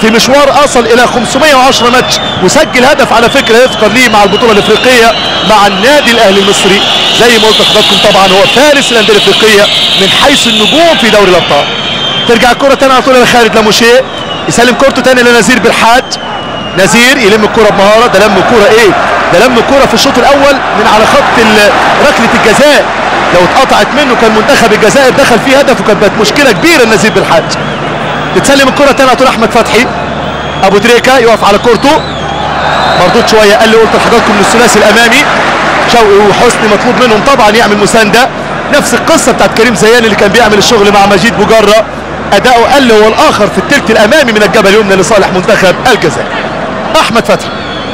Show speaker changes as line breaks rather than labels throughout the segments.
في مشوار اصل الى 510 ماتش وسجل هدف على فكره يذكر ليه مع البطوله الافريقيه مع النادي الاهلي المصري زي ما قلت لحضراتكم طبعا هو فارس الانديه الافريقيه من حيث النجوم في دوري الابطال ترجع الكره تاني على طول لخالد لاموشيه يسلم كورته تاني لنزير بالحاج نزير يلم الكره بمهاره ده لم الكره ايه ده لم الكره في الشوط الاول من على خط ال- ركله الجزاء لو اتقطعت منه كان منتخب الجزائر دخل فيه هدف وكانت بقت مشكله كبيره لنزير بالحاج بتسلم الكره تاني على طول احمد فتحي ابو تريكه يقف على كورته مردود شويه قال لي قلت لحضراتكم من الثلاثي الامامي شوقي وحسني مطلوب منهم طبعا يعمل مسانده نفس القصه بتاعت كريم زيان اللي كان بيعمل الشغل مع مجيد بجره اداؤه قل هو الاخر في الثلث الامامي من الجبل اليمنى لصالح منتخب الجزائر احمد فتحي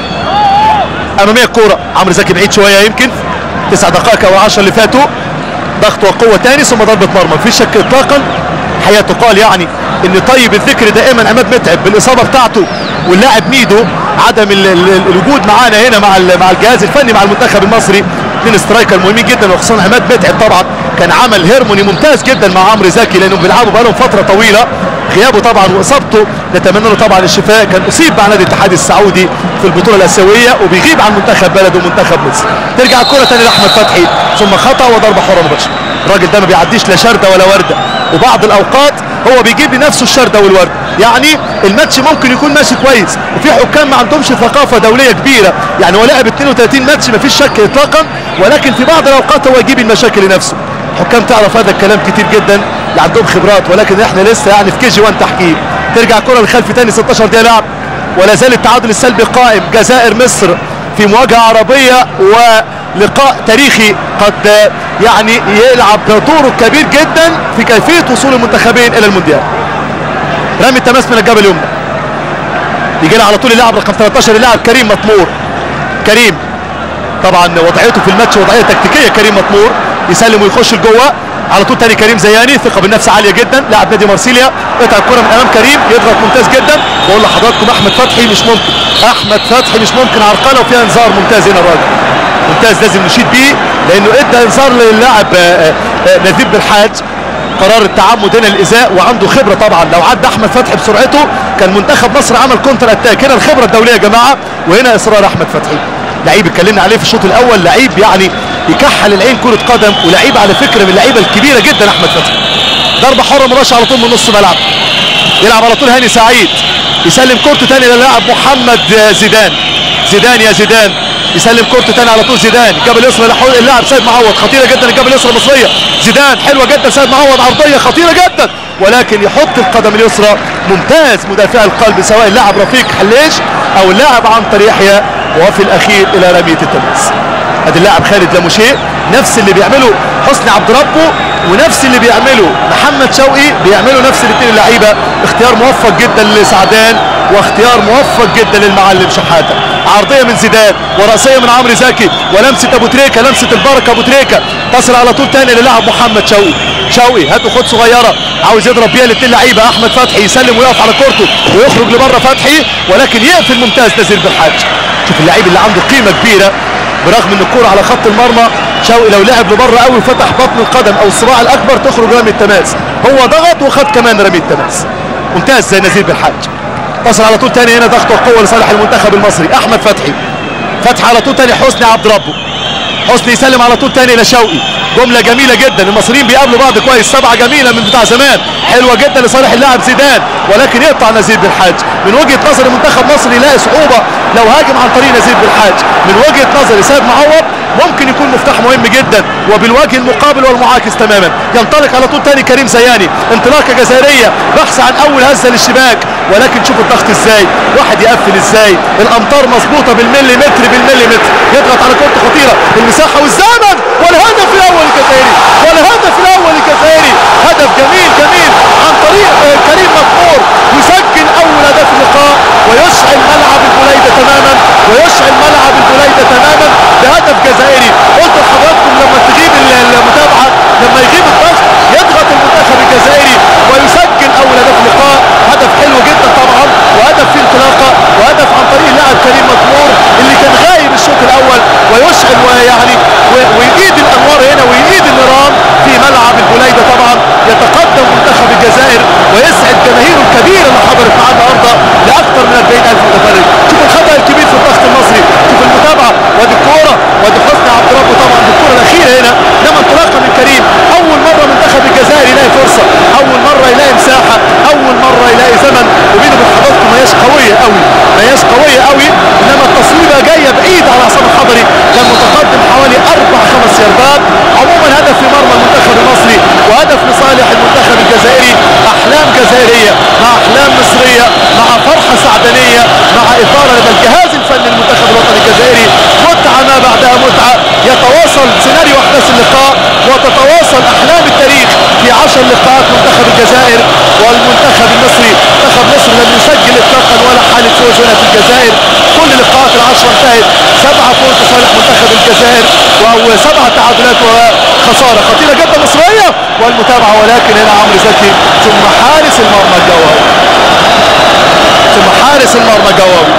اماميه الكوره عمرو زكي بعيد شويه يمكن تسع دقائق او 10 اللي فاتوا ضغط وقوه تاني ثم ضربه مرمى مفيش شك اطلاقا حقيقه تقال يعني ان طيب الذكر دائما عماد متعب بالاصابه بتاعته واللاعب ميدو عدم ال- ال- الوجود معانا هنا مع ال- مع الجهاز الفني مع المنتخب المصري من سترايكر مهمين جدا وخصوصا عماد متعب طبعا كان عمل هيرموني ممتاز جدا مع عمرو زكي لانهم بيلعبوا بقالهم فتره طويله غيابه طبعا واصابته نتمنى له طبعا الشفاء كان اصيب مع نادي الاتحاد السعودي في البطوله الاسيويه وبيغيب عن منتخب بلده ومنتخب مصر ترجع الكره تاني لاحمد فتحي ثم خطا وضربه حره مباشره الراجل ده ما بيعديش لا شرده ولا ورده وبعض الاوقات هو بيجيب لنفسه الشرده والورده يعني الماتش ممكن يكون ماشي كويس وفي حكام ما عندهمش ثقافه دوليه كبيره يعني هو لعب 32 ماتش ما فيش شك اطلاقا ولكن في بعض الاوقات هو يجيب المشاكل لنفسه حكام تعرف هذا الكلام كتير جدا اللي عندهم خبرات ولكن احنا لسه يعني في كي جي 1 تحكيم ترجع الكره للخلف تاني 16 دقيقه لعب ولا زال التعادل السلبي قائم جزائر مصر في مواجهه عربيه ولقاء تاريخي قد يعني يلعب دوره كبير جدا في كيفيه وصول المنتخبين الى المونديال رامي التماس من الجبل اليمنى يجي لها على طول اللاعب رقم 13 اللاعب كريم مطمور كريم طبعا وضعيته في الماتش وضعيه تكتيكيه كريم مطمور يسلم ويخش لجوه على طول تاني كريم زياني ثقه بالنفس عاليه جدا لاعب نادي مارسيليا قطع الكره من امام كريم يضغط ممتاز جدا بقول لحضراتكم احمد فتحي مش ممكن احمد فتحي مش ممكن عرقله وفيها انذار ممتاز هنا الراجل ممتاز لازم نشيد بيه لانه ادى انذار للاعب آه، آه، نذيب بالحاج قرار التعمد هنا الازاء وعنده خبره طبعا لو عدى احمد فتحي بسرعته كان منتخب مصر عمل كونتر اتاك هنا الخبره الدوليه يا جماعه وهنا اصرار احمد فتحي لعيب اتكلمنا عليه في الشوط الاول لعيب يعني يكحل العين كره قدم ولعيب على فكره من اللعيبه الكبيره جدا احمد فتحي ضربه حره مباشره على طول من نص ملعب يلعب على طول هاني سعيد يسلم كورته تاني للاعب محمد زيدان زيدان يا زيدان يسلم كورته تاني على طول زيدان الجبل اليسرى لحول اللاعب سيد معوض خطيره جدا الجبل اليسرى المصريه زيدان حلوه جدا سيد معوض عرضيه خطيره جدا ولكن يحط القدم اليسرى ممتاز مدافع القلب سواء اللاعب رفيق حليش او اللاعب عنتر يحيى وفي الاخير الى رميه التماس ادي اللاعب خالد لاموشيه نفس اللي بيعمله حسني عبد ربه ونفس اللي بيعمله محمد شوقي بيعملوا نفس الاثنين اللعيبه اختيار موفق جدا لسعدان واختيار موفق جدا للمعلم شحاته عرضيه من زيدان وراسيه من عمرو زكي ولمسه ابو تريكه لمسه البركه ابو تريكه تصل على طول تاني للاعب محمد شوقي شوقي هات خد صغيره عاوز يضرب بيها الاثنين لعيبه احمد فتحي يسلم ويقف على كورته ويخرج لبره فتحي ولكن يقفل ممتاز نزير بالحاج شوف اللعيب اللي عنده قيمه كبيره برغم ان الكرة على خط المرمى شوقي لو لعب لبره قوي وفتح بطن القدم او الصباع الاكبر تخرج رمي التماس هو ضغط وخد كمان رمي التماس ممتاز زي نزير بالحاج تصل على طول تاني هنا ضغط وقوه لصالح المنتخب المصري احمد فتحي فتحي على طول تاني حسني عبد ربه حسني يسلم على طول تاني لشوقي جمله جميله جدا المصريين بيقابلوا بعض كويس سبعه جميله من بتاع زمان حلوه جدا لصالح اللاعب زيدان ولكن يقطع نزير بالحاج من وجهه نظر منتخب مصر يلاقي صعوبه لو هاجم عن طريق نزير بالحاج من وجهه نظر سيد معوض ممكن يكون مفتاح مهم جدا وبالوجه المقابل والمعاكس تماما ينطلق على طول تاني كريم زياني انطلاقه جزائريه بحث عن اول هزه للشباك ولكن شوف الضغط ازاي واحد يقفل ازاي الامطار مظبوطه بالمليمتر بالمليمتر يضغط على كره خطيره المساحه والزمن والهدف الاول الجزائري والهدف الاول الجزائري هدف جميل جميل عن طريق آه، كريم مكمور يسجل اول هدف اللقاء ويشعل ملعب البليده تماما ويشعل ملعب البليده تماما بهدف جزائري قلت لحضراتكم لما تغيب ال- المتابعه لما يغيب الضغط يضغط المنتخب الجزائري ويسجل اول هدف لقاء هدف حلو جدا طبعا وهدف فيه انطلاقه وهدف عن طريق اللاعب كريم مكمور اللي كان غايب الشوط الاول ويشعل ويعني و- ويقيد الانوار هنا ويقيد النيران في ملعب البليده طبعا يتقدم منتخب الجزائر ويسعد جماهيره الكبيره اللي شربات عموما هدف في مرمى المنتخب المصري وهدف لصالح المنتخب الجزائري احلام جزائريه مع احلام مصريه مع فرحه سعدانيه مع اثاره لدى الجهاز الفني للمنتخب الوطني الجزائري متعه ما بعدها متعه يتواصل سيناريو احداث اللقاء وتتواصل احلام التاريخ في عشر لقاءات منتخب الجزائر والمنتخب المصري منتخب مصر لم يسجل اطلاقا ولا حاله فوز هنا في الجزائر كل اللقاءات العشره انتهت سبعه فوز لصالح منتخب الجزائر وهو سبعه تعادلات وخساره خطيره جدا مصريه والمتابعه ولكن هنا عمرو زكي ثم حارس المرمى الجواوي ثم حارس المرمى الجواوي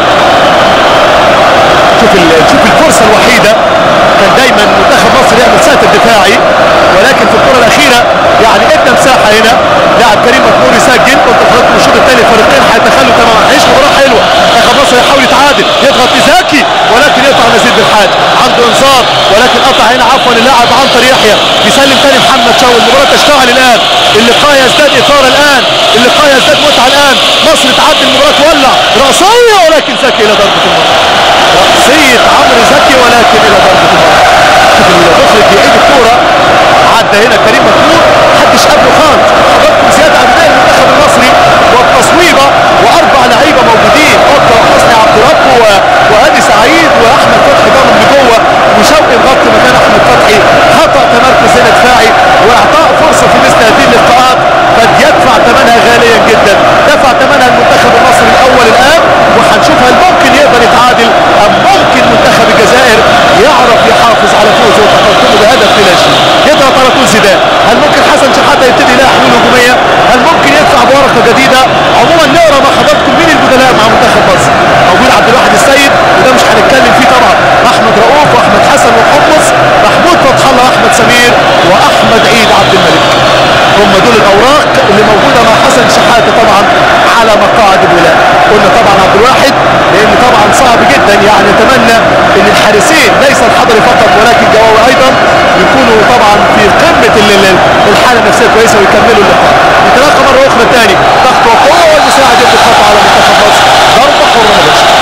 شوف شوف الفرصه الوحيده كان دايما منتخب مصر يعمل ساتر دفاعي ولكن في الكره الاخيره يعني ادى مساحه هنا لاعب كريم مكنور يسجل قلت لحضراتكم الشوط الثاني الفريقين هيتخلوا تماما هيعيش مباراه حلوه منتخب مصر يحاول يتعادل يضغط زكي ولكن يقطع نزيد بالحاج عنده انذار ولكن قطع هنا عفوا اللاعب عنتر يحيى يسلم ثاني محمد شاول المباراه تشتعل الان اللقاء يزداد اثاره الان اللقاء يزداد متعه الان مصر تعدي المباراه تولع راسيه ولكن زكي الى ضربه المرمى راسيه عمرو زكي ولكن الى ضربه المرمى شوف المخرج بيعيد الكوره عدى هنا كريم مكتوب محدش قبله خالص حضراتكم زياده اداء المنتخب المصري والتصويبه واربع لعيبه موجودين اوكا وحسني عبد الرب وهادي سعيد واحمد فتحي ضامن لجوه وشوقي مغطي مكان احمد فتحي خطا تمركز هنا دفاعي واعطاء فرصه في مثل هذه اللقاءات قد يدفع ثمنها غاليا جدا دفع ثمنها المنتخب المصري الاول الان وهنشوف هل ممكن يقدر يتعادل ام ممكن منتخب الجزائر يعرف يحافظ على فوزه وتقدمه بهدف بلا شيء يضغط على طول زيدان هل ممكن حسن شحاته يبتدي يلاقي حلول هجوميه هل ممكن يدفع بورقه جديده عموما نقرا مع حضراتكم مين البدلاء مع منتخب مصر موجود عبد الواحد السيد وده مش هنتكلم فيه طبعا احمد رؤوف واحمد حسن وحمص محمود فتح الله واحمد سمير واحمد عيد عبد الملك هم دول الاوراق اللي موجوده مع حسن شحاته طبعا على مقاعد الولاء قلنا طبعا عبد الواحد لان طبعا صعب جدا يعني نتمنى ان الحارسين ليس الحضري فقط ولكن جواوي ايضا يكونوا طبعا في قمه الحاله النفسيه كويسه ويكملوا اللقاء نتلقى مره اخرى ثاني ضغط وقوه والمساعد يدي خطا على منتخب مصر ضربه حره مباشره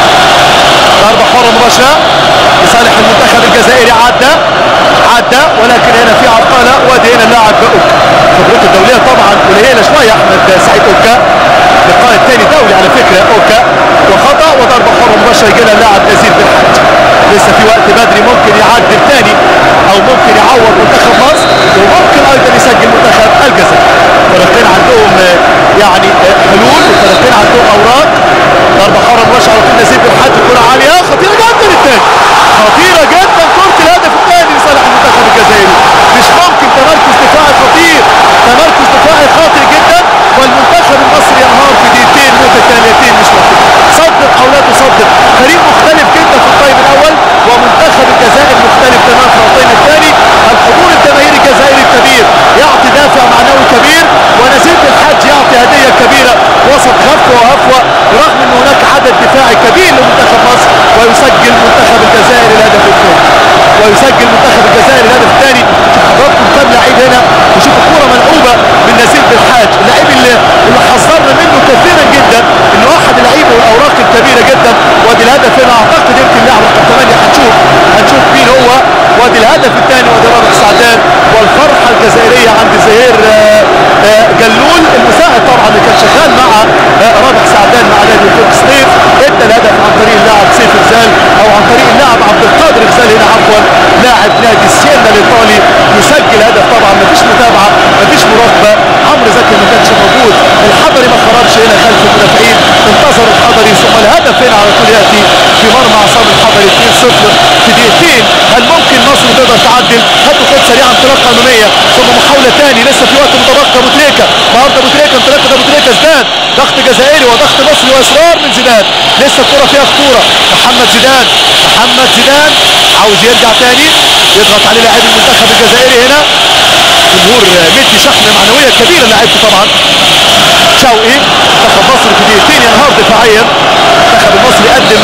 ضربه حره مباشره لصالح المنتخب الجزائري عدى عدى ولكن هنا في عرقله وادي هنا اللاعب اوكا خبرته الدوليه طبعا قليله شويه احمد سعيد اوكا اللقاء الثاني دولي على فكره اوكا وخطا وضربه حره مباشره يجي لها اللاعب نزيل بالحج لسه في وقت بدري ممكن يعدل ثاني او ممكن يعوض منتخب مصر وممكن ايضا يسجل منتخب الجزائر الفريقين عندهم يعني حلول والفريقين عندهم اوراق ضربه حره مباشره على طول نزيل بالحج كره عاليه خطيره جدا الثاني خطيره جدا كره الهدف الثاني لصالح المنتخب الجزائري مش ممكن تمركز دفاعي خطير تمركز دفاعي خاطئ جدا والمنتخب المصري ينهار في دقيقتين متتاليتين مش ممكن صدق او لا تصدق فريق مختلف جدا في الطيب الاول ومنتخب الجزائر مختلف تماما في الطيب الثاني الحضور الجماهيري الجزائري الكبير يعطي دافع معنوي كبير ونزيد الحاج يعطي هديه كبيره وسط غفوه وهفوه رغم ان هناك عدد دفاعي كبير لمنتخب مصر ويسجل منتخب الجزائر الهدف الثاني ويسجل منتخب الجزائر الهدف الثاني شوف حضراتكم كام لعيب هنا وشوف الكوره ملعوبه من نزيل بالحاج اللعيب اللي اللي حذرنا منه كثيرا جدا انه احد اللعيبه والاوراق الكبيره جدا وادي الهدف هنا اعتقد يمكن لاعب رقم 8 هنشوف هنشوف مين هو وادي الهدف الثاني وادي رابح سعدان والفرحه الجزائريه عند زهير جلول المساعد طبعا اللي كان شغال مع رابح سعدان مع نادي فوق سليف ادى الهدف عن طريق اللاعب سيف رزال او عن طريق اللاعب عبد القادر رزال هنا عفوا لاعب نادي سينا الايطالي يسجل هدف طبعا مفيش متابعه مفيش مراقبه عمرو زكي ما كانش موجود الحضري ما خرجش هنا خلف المدافعين انتظر الحضري ثم الهدف هنا على طول ياتي في مرمى عصام الحضري 2-0 في دقيقتين هل ممكن مصر تقدر تعدل هاتوا خد سريعا انطلاقه اماميه ثم محاوله ثاني لسه في وقت متبقى ابو تريكه النهارده ابو تريكه انطلاقه ابو تريكه ازداد ضغط جزائري وضغط مصري واصرار من زيدان لسه الكره فيها خطوره محمد زيدان محمد زيدان عاوز يرجع ثاني يضغط عليه لاعب المنتخب الجزائري هنا جمهور مدي شحنه معنويه كبيره لعيبته طبعا شوقي منتخب مصر في دقيقتين ينهار دفاعيا المنتخب المصري قدم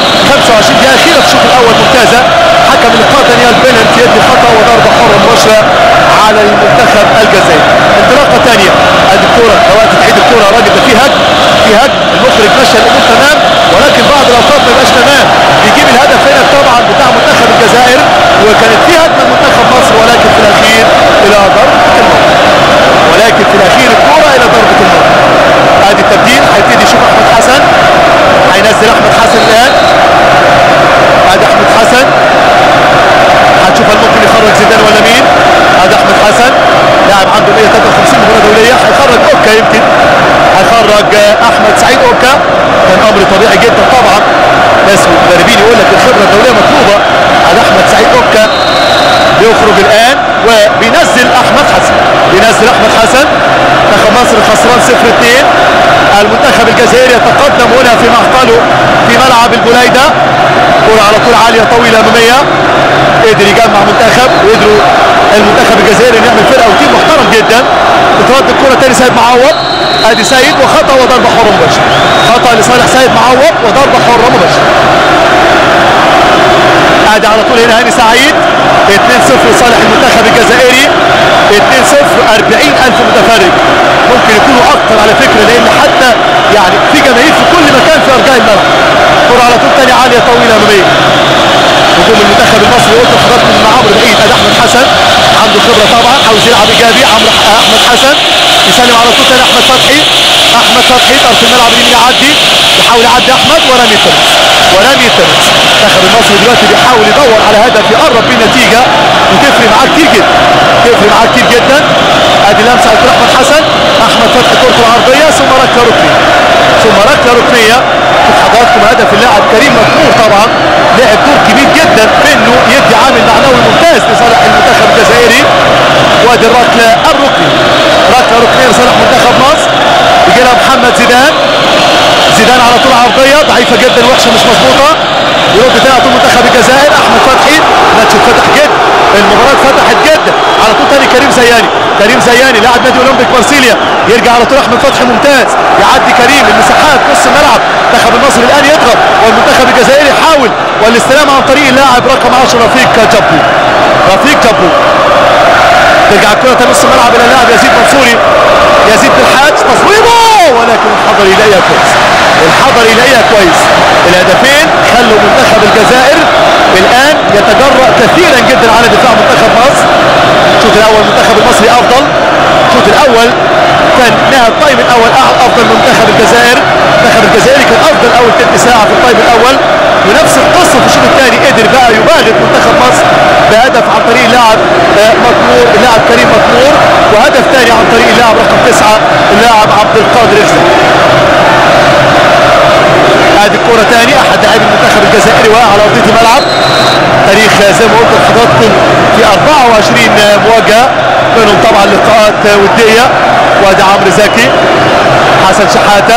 25 دقيقه اخيره في الشوط الاول ممتازه حكم اللقاء دانيال بيلنت يدي خطا وضربه حره مباشره على المنتخب الجزائري انطلاقه ثانيه ادي الكوره وقت تعيد الكوره يا راجل ده في هجم في هجم المخرج مشى الامور تمام ولكن بعض الاوقات ما يبقاش تمام بيجيب الهدف هنا طبعا بتاع منتخب الجزائر وكانت في هجمه المنتخب منتخب مصر ولكن في الاخير الى ضربه المرمى ولكن في الاخير الكره الى ضربه المرمى ادي التبديل هيبتدي يشوف احمد حسن هينزل احمد حسن الان ادي احمد حسن هنشوف هل ممكن يخرج زيدان ولا مين ادي احمد حسن لاعب عنده 153 مباراه دوليه هيخرج اوكا يمكن هيخرج احمد سعيد اوكا كان امر طبيعي جدا طبعا ناس المدربين يقول لك الخبره الدوليه مطلوبه على احمد سعيد اوكا بيخرج الان وبينزل احمد حسن بينزل احمد حسن منتخب مصر خسران 0 2 المنتخب الجزائري يتقدم هنا في معقله في ملعب البليده كره على طول عاليه طويله اماميه قدر يجمع منتخب وقدروا المنتخب الجزائري انه يعمل فرقه وتيم محترم جدا بترد الكره تاني سيد معوض ادي سيد وخطا وضربه حره مباشره خطا لصالح سيد معوض وضربه حره مباشره ادي على طول هنا هاني سعيد 2-0 لصالح المنتخب الجزائري 2-0 40000 متفرج ممكن يكونوا اكتر على فكره لان حتى يعني في جماهير في كل مكان في ارجاء الملعب كره على طول تاني عاليه طويله اماميه هجوم المنتخب المصري قلت لحضراتكم من عمرو بعيد ادي احمد حسن عنده خبره طبعا عاوز يلعب ايجابي عمرو احمد حسن يسلم على طول تاني احمد فتحي احمد فتحي طرف الملعب اليمين يعدي يحاول يعدي احمد ورمي التمس ورمي التمس المنتخب المصري دلوقتي بيحاول يدور على هدف يقرب بيه نتيجه وتفرق معاه كتير جدا تفرق معاه كتير جدا ادي لمسه على طول احمد حسن احمد فتحي كرته العرضيه ثم ركله ركنيه ثم ركله ركنيه شوف حضراتكم هدف اللاعب كريم مكمور طبعا لعب دور كبير جدا في انه يدي عامل معنوي ممتاز لصالح المنتخب الجزائري وادي الركله الركنيه ركله ركنيه لصالح منتخب مصر يجي لها محمد زيدان زيدان على طول عرضيه ضعيفه جدا وحشه مش مظبوطه يرد تاني على طول منتخب الجزائر احمد فتحي ماتش اتفتح جدا المباراه اتفتحت جدا على طول تاني كريم زياني كريم زياني لاعب نادي اولمبيك مارسيليا يرجع على طول احمد فتحي ممتاز يعدي كريم المساحات نص الملعب المنتخب المصري الان يضغط والمنتخب الجزائري يحاول والاستلام عن طريق اللاعب رقم 10 رفيق جبو رفيق جبو ترجع الكره تاني نص الملعب الى اللاعب يزيد منصوري يزيد بالحاج تصويبه ولكن الحضر يلاقيها كويس الحضر يلاقيها كويس الهدفين خلوا منتخب الجزائر الان يتجرأ كثيرا جدا على دفاع منتخب مصر الشوط الاول المنتخب المصري افضل الشوط الاول كان نهى الطيب الاول افضل من منتخب الجزائر المنتخب الجزائري كان افضل اول ثلث ساعه في الطيب الاول ونفس القصه في الشوط الثاني قدر بقى يباغت منتخب مصر بهدف عن طريق اللاعب مكمور اللاعب كريم مكمور وهدف ثاني عن طريق اللاعب رقم تسعه اللاعب عبد القادر رزق هذه الكرة ثاني احد لاعبي المنتخب الجزائري واقع على ارضية الملعب تاريخ زي ما قلت لحضراتكم في 24 مواجهة منهم طبعا لقاءات ودية وادي عمرو زكي حسن شحاتة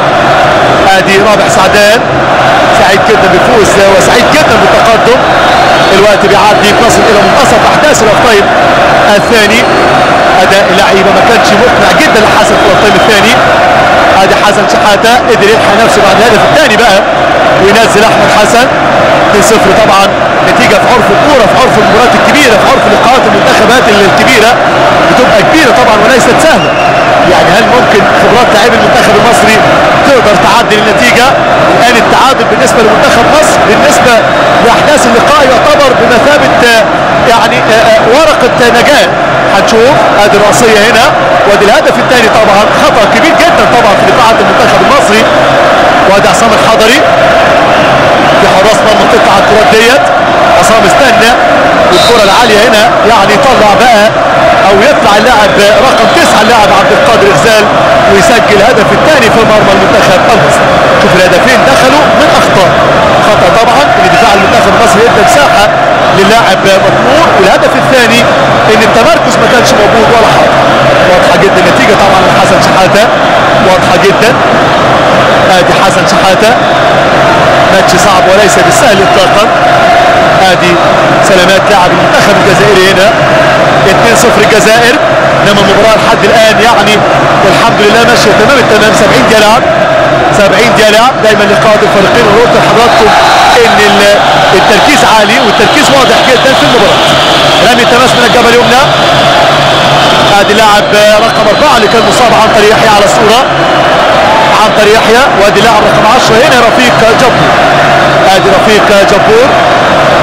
ادي رابح سعدان سعيد جدا بالفوز وسعيد جدا بالتقدم الوقت بيعدي بنصل الى منتصف احداث الاوف الثاني اداء اللعيبه ما كانش مقنع جدا لحسن في الاوف الثاني ادي حسن شحاته قدر يلحق نفسه بعد الهدف الثاني بقى وينزل احمد حسن 2-0 طبعا نتيجه في عرف الكوره في عرف المباريات الكبيره في عرف لقاءات المنتخبات الكبيره بتبقى كبيره طبعا وليست سهله يعني هل ممكن خبرات لاعبي المنتخب المصري تقدر تعدل النتيجه الان التعادل بالنسبه لمنتخب مصر بالنسبه لاحداث اللقاء يعتبر بمثابه يعني ورقه نجاه هنشوف ادي الراسيه هنا وادي الهدف الثاني طبعا خطا كبير جدا طبعا في دفاعات المنتخب المصري وادي عصام الحضري في حراس مرمى تقطع الكرات ديت عصام استنى والكره العاليه هنا يعني يطلع بقى او يطلع اللاعب رقم تسعه اللاعب عبد القادر اغزال ويسجل الهدف الثاني في مرمى المنتخب المصري شوف الهدفين دخلوا من اخطاء خطا طبعا ان دفاع المنتخب المصري يدى مساحه للاعب مطمور والهدف الثاني ان التمركز ما كانش موجود ولا حاجه واضحه جدا النتيجه طبعا لحسن شحاته واضحه جدا ادي حسن شحاته ماتش صعب وليس بالسهل اطلاقا ادي سلامات لاعب المنتخب الجزائري هنا 2-0 الجزائر انما المباراه لحد الان يعني والحمد لله ماشيه تمام التمام 70 دقيقه لعب 70 دقيقه لعب دايما لقاءات الفريقين وقلت لحضراتكم ان التركيز عالي والتركيز واضح جدا في المباراه رمي التماس من الجبهه اليمنى ادي لاعب رقم اربعه اللي كان مصاب عن طريق يحيى على الصوره عن طريق يحيى وادي لاعب رقم 10 هنا رفيق جبور ادي رفيق جبور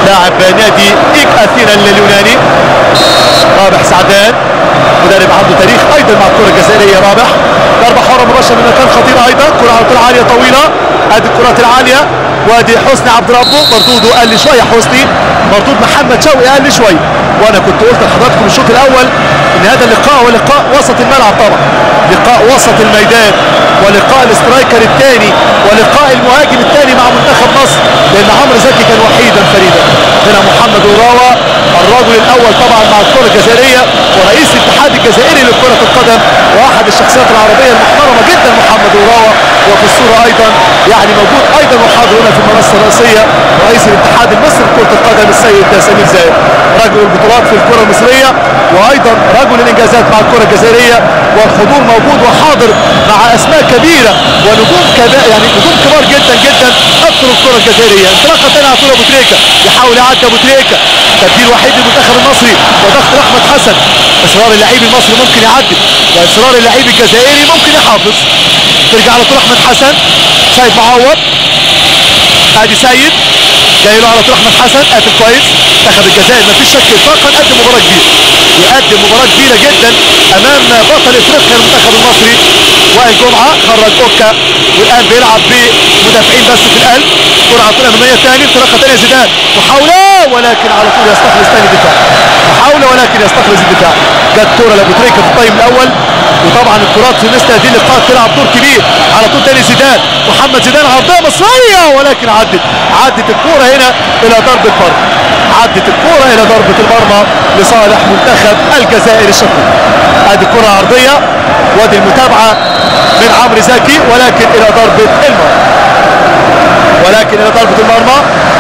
لاعب نادي إيك أثينا اليوناني رابح سعدان مدرب عنده تاريخ ايضا مع الكره الجزائريه رابح ضربه حره مباشره من مكان خطير ايضا كره على طول عاليه طويله ادي الكرات العاليه وادي حسني عبد ربه مردوده قل شويه حسني مردود محمد شوقي قل شويه وانا كنت قلت لحضراتكم الشوط الاول ان هذا اللقاء هو لقاء وسط الملعب طبعا لقاء وسط الميدان ولقاء الاسترايكر الثاني ولقاء المهاجم الثاني مع منتخب مصر لان عمرو زكي كان وحيدا فريدا هنا محمد وراوة الرجل الاول طبعا مع الكره الجزائريه ورئيس الاتحاد الجزائري لكره القدم واحد الشخصيات العربيه المحترمه جدا محمد وراوة وفي الصوره ايضا يعني موجود ايضا محاضر هنا في المنصه الرئيسيه رئيس الاتحاد المصري لكره القدم السيد سمير زاهد رجل البطولات في الكره المصريه وايضا رجل الانجازات مع الكره الجزائريه والحضور موجود وحاضر مع اسماء كبيره ونجوم كبا يعني نجوم كبار جدا جدا اثروا الكره الجزائريه انطلاقه ثانيه على طول ابو تريكه يحاول يعدي ابو تريكه تبديل وحيد للمنتخب المصري وضغط احمد حسن اصرار اللعيب المصري ممكن يعدي واصرار اللعيب الجزائري ممكن يحافظ ترجع على طول احمد حسن سيد معوض ادي سيد جاي له على طول احمد حسن قاتل كويس منتخب الجزائر مفيش شك اطلاقا قدم مباراه كبيره يقدم مباراه كبيره جدا امام بطل افريقيا المنتخب المصري وائل جمعه خرج اوكا والان بيلعب بمدافعين بس في القلب كره على طول اماميه ثاني انطلاقه ثانيه زيدان محاوله ولكن على طول يستخلص ثاني دفاع محاوله ولكن يستخلص الدفاع جت كره لابو تريكه في الطيب الاول وطبعا الكرات في مثل هذه اللقاءات تلعب دور كبير على طول ثاني زيدان محمد زيدان عرضيه مصريه ولكن عدت عدت الكوره هنا الى ضربه مرمى عدت الكوره الى ضربه المرمى لصالح منتخب الجزائر الشقيق ادي الكره عرضيه وادي المتابعه من عمرو زكي ولكن الى ضربه المرمى ولكن الى ضربه المرمى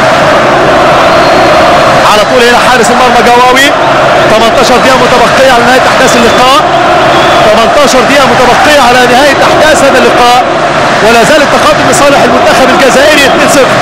على طول هنا حارس المرمى جواوي 18 دقيقه متبقيه على نهايه احداث اللقاء 18 دقيقه متبقيه على نهايه احداث هذا اللقاء ولا زال التقدم لصالح المنتخب الجزائري 2-0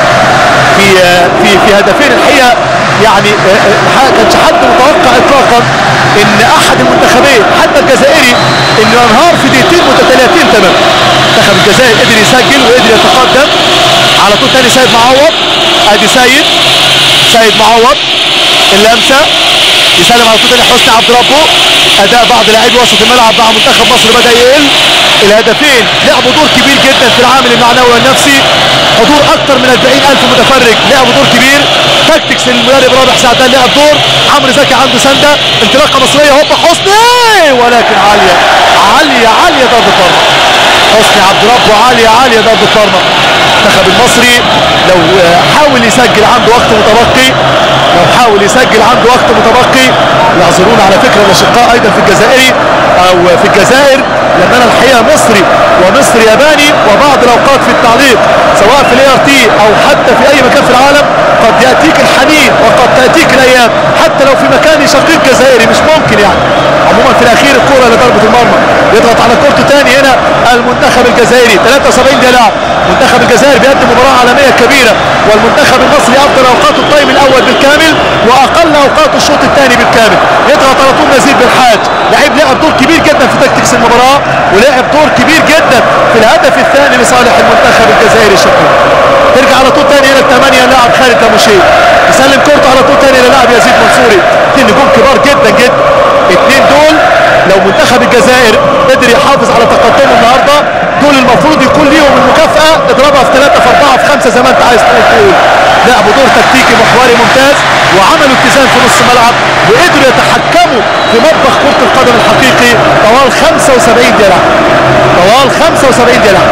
في في في هدفين الحقيقه يعني ما كانش حد متوقع اطلاقا ان احد المنتخبين حتى الجزائري انه ينهار في دقيقتين متتاليتين تماما منتخب الجزائر قدر يسجل وقدر يتقدم على طول تاني سيد معوض ادي سيد سيد معوض اللمسه يسلم على طول تاني حسني عبد ربه اداء بعض لاعبي وسط الملعب مع منتخب مصر بدا يقل الهدفين لعبوا دور كبير جدا في العامل المعنوي والنفسي حضور اكثر من 40000 متفرج لعبوا دور كبير تاكتكس المدرب رابح سعدان لعب دور عمرو زكي عنده سنده انطلاقه مصريه هوبا حسني ولكن عاليه عاليه عاليه ضربه مرمى حسني عبد ربه عاليه عاليه ضربه مرمى المنتخب المصري لو حاول يسجل عنده وقت متبقي لو حاول يسجل عنده وقت متبقي يعذرون على فكره الاشقاء ايضا في الجزائري او في الجزائر لان انا الحقيقه مصري ومصري ياباني وبعض الاوقات في التعليق سواء في الاي ار تي او حتى في اي مكان في العالم قد ياتيك الحنين وقد تاتيك الايام حتى لو في مكان شقيق جزائري مش ممكن يعني عموما في الاخير الكره لضربه المرمى يضغط على كورته ثاني هنا المنتخب الجزائري 73 دقيقه لعب منتخب الجزائر بيقدم مباراه عالميه كبيره والمنتخب المصري افضل اوقاته الطيب الاول بالكامل واقل اوقاته الشوط الثاني بالكامل يضغط على طول نزيد بالحاج لعيب لعب دور كبير جدا في تكتيكس المباراه ولعب دور كبير جدا في الهدف الثاني لصالح المنتخب الجزائري الشقيق ترجع على طول ثاني الى الثمانيه لاعب خالد لاموشي يسلم كورته على طول ثاني للاعب يزيد منصوري اثنين نجوم كبار جدا جدا اثنين دول لو منتخب الجزائر قدر يحافظ على تقدمه النهارده دول المفروض يكون ليهم المكافاه اضربها في ثلاثه في اربعه في خمسه زي ما انت عايز تقول تقول لعبوا دور تكتيكي محوري ممتاز وعملوا اتزان في نص الملعب وقدروا يتحكموا في مطبخ كره القدم الحقيقي طوال 75 دقيقه طوال 75 دقيقه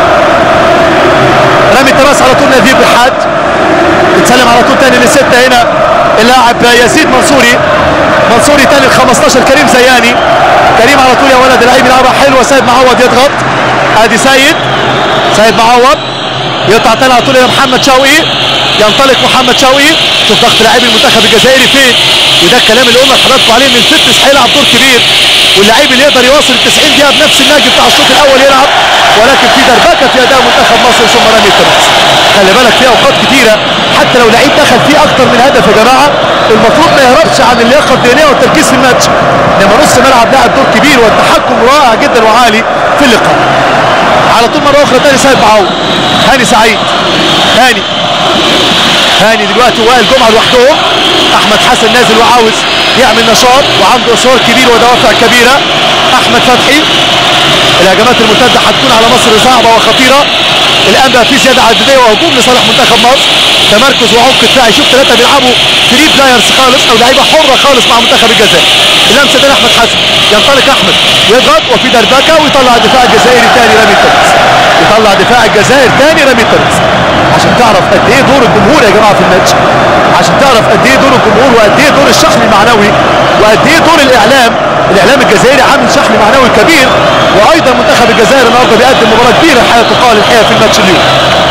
رمي التراس على طول نذير بالحاج يتسلم على طول تاني للستة هنا اللاعب يزيد منصوري منصوري تاني ال 15 كريم زياني كريم على طول يا ولد اللعيب يلعبها حلوه سيد معوض يضغط ادي سيد سيد معوض يقطع تاني على طول الى محمد شوقي ينطلق محمد شوقي شوف ضغط لاعبي المنتخب الجزائري فين وده الكلام اللي قلنا لحضراتكم عليه ان الفتس هيلعب دور كبير واللعيب اللي يقدر يواصل ال 90 دقيقه بنفس النهج بتاع الشوط الاول يلعب ولكن في دربكه في اداء منتخب مصر ثم رمي التماس خلي بالك في اوقات كتيره حتى لو لعيب دخل فيه اكتر من هدف يا جماعه المفروض ما يهربش عن اللياقه الذهنيه والتركيز في الماتش انما نص ملعب لاعب دور كبير والتحكم رائع جدا وعالي في اللقاء على طول مره اخرى تاني سيد معاوي هاني سعيد هاني هاني دلوقتي وائل جمعه لوحدهم احمد حسن نازل وعاوز يعمل نشاط وعنده اصرار كبير ودوافع كبيره احمد فتحي الهجمات المرتده هتكون على مصر صعبه وخطيره الان بقى في زياده عدديه وهجوم لصالح منتخب مصر تمركز وعمق دفاعي شوف ثلاثه بيلعبوا فري بلايرز خالص او لعيبه حره خالص مع منتخب الجزائر اللمسه دي احمد حسن ينطلق احمد يضغط وفي دربكه ويطلع الدفاع الجزائري تاني رامي تونس يطلع دفاع الجزائر تاني رامي تونس عشان تعرف قد ايه دور الجمهور يا جماعه في الماتش عشان تعرف قد ايه دور الجمهور وقد ايه دور الشحن المعنوي وقد ايه دور الاعلام الاعلام الجزائري عامل شحن معنوي كبير وايضا منتخب الجزائر النهارده بيقدم مباراه كبيره الحقيقه تقال الحقيقه في الماتش اليوم